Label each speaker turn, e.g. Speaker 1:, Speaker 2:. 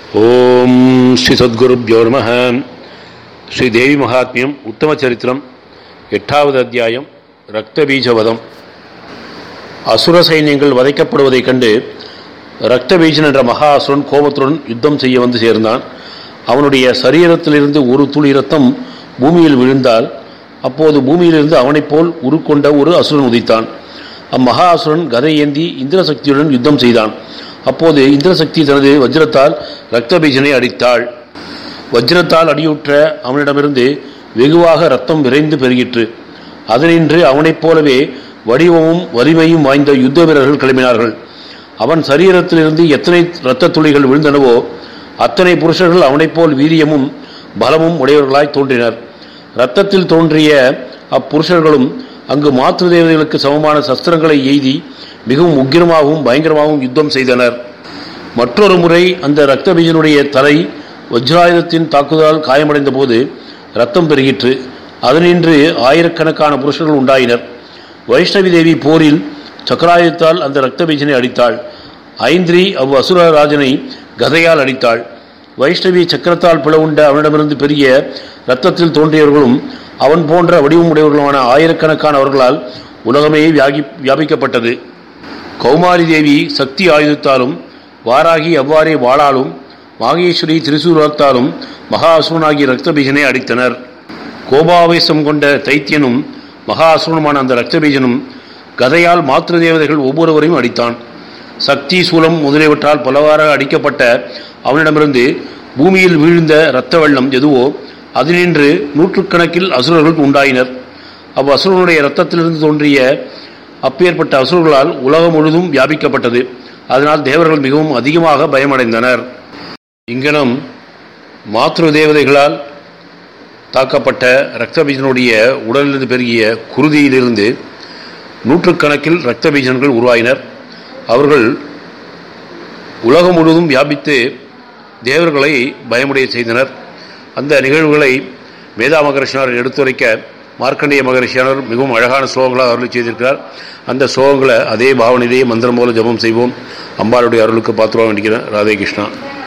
Speaker 1: ஓம் ஸ்ரீ சத்குருப்யோ நம ஸ்ரீ தேவி மகாத்மியம் உத்தம சரித்திரம் எட்டாவது அத்தியாயம் ரக்த பீஜவதம் அசுர சைன்யங்கள் வதைக்கப்படுவதைக் கண்டு ரக்த பீஜன் என்ற மகா அசுரன் கோபத்துடன் யுத்தம் செய்ய வந்து சேர்ந்தான் அவனுடைய சரீரத்திலிருந்து ஒரு துளி ரத்தம் பூமியில் விழுந்தால் அப்போது பூமியிலிருந்து அவனைப் போல் உருக்கொண்ட ஒரு அசுரன் உதித்தான் அம்மகா அசுரன் கதை ஏந்தி இந்திர சக்தியுடன் யுத்தம் செய்தான் அப்போது இந்திரசக்தி தனது வஜ்ரத்தால் ரக்த பீஜனை அடித்தாள் வஜ்ரத்தால் அடியுற்ற அவனிடமிருந்து வெகுவாக ரத்தம் விரைந்து பெருகிற்று அதனின்று அவனைப் போலவே வடிவமும் வலிமையும் வாய்ந்த யுத்த வீரர்கள் கிளம்பினார்கள் அவன் சரீரத்திலிருந்து எத்தனை இரத்த துளிகள் விழுந்தனவோ அத்தனை புருஷர்கள் அவனைப் போல் வீரியமும் பலமும் உடையவர்களாய் தோன்றினர் இரத்தத்தில் தோன்றிய அப்புருஷர்களும் அங்கு மாற்று தேவதைகளுக்கு சமமான சஸ்திரங்களை எய்தி மிகவும் உக்கிரமாகவும் பயங்கரமாகவும் யுத்தம் செய்தனர் மற்றொரு முறை அந்த இரத்த பீஜனுடைய தலை வஜ்ராயுதத்தின் தாக்குதலால் காயமடைந்த போது ரத்தம் பெருகிற்று அதனின்று ஆயிரக்கணக்கான புருஷர்கள் உண்டாயினர் வைஷ்ணவி தேவி போரில் சக்கராயுதத்தால் அந்த இரத்த பீஜனை அடித்தாள் ஐந்திரி அவ் அசுரராஜனை கதையால் அடித்தாள் வைஷ்ணவி சக்கரத்தால் பிளவுண்ட அவனிடமிருந்து பெரிய இரத்தத்தில் தோன்றியவர்களும் அவன் போன்ற வடிவம் உடையவர்களுமான ஆயிரக்கணக்கானவர்களால் உலகமே வியாகி வியாபிக்கப்பட்டது கௌமாரி தேவி சக்தி ஆயுதத்தாலும் வாராகி அவ்வாறே வாளாலும் மாகேஸ்வரி திரிசூலத்தாலும் மகாசுரனாகிய ரக்தபீஜனை அடித்தனர் கோபாவேசம் கொண்ட தைத்தியனும் மகாசுரனுமான அந்த ரக்தபீஜனும் கதையால் மாத்திரு தேவதைகள் ஒவ்வொருவரையும் அடித்தான் சக்தி சூலம் முதலியவற்றால் பலவாறாக அடிக்கப்பட்ட அவனிடமிருந்து பூமியில் வீழ்ந்த இரத்த வெள்ளம் எதுவோ அதினின்று நூற்றுக்கணக்கில் அசுரர்கள் உண்டாயினர் அவ் அசுரனுடைய இரத்தத்திலிருந்து தோன்றிய அப்பேற்பட்ட அசுரர்களால் உலகம் முழுதும் வியாபிக்கப்பட்டது அதனால் தேவர்கள் மிகவும் அதிகமாக பயமடைந்தனர் இங்கனம் மாத்ரு தேவதைகளால் தாக்கப்பட்ட இரத்தபீஜனுடைய உடலிலிருந்து பெருகிய குருதியிலிருந்து நூற்றுக்கணக்கில் இரத்தபீஜன்கள் உருவாயினர் அவர்கள் உலகம் முழுவதும் வியாபித்து தேவர்களை பயமுடைய செய்தனர் அந்த நிகழ்வுகளை வேதா மகரிஷினார் எடுத்துரைக்க மார்க்கண்டேய மகரிஷியானர் மிகவும் அழகான ஸ்லோகங்களாக அருளி செய்திருக்கிறார் அந்த ஸ்லோகங்களை அதே பாவனையிலேயே மந்திரம் போல ஜபம் செய்வோம் அம்பாளுடைய அருளுக்கு பாத்திரம் வேண்டிக்கிறேன் ராதே கிருஷ்ணா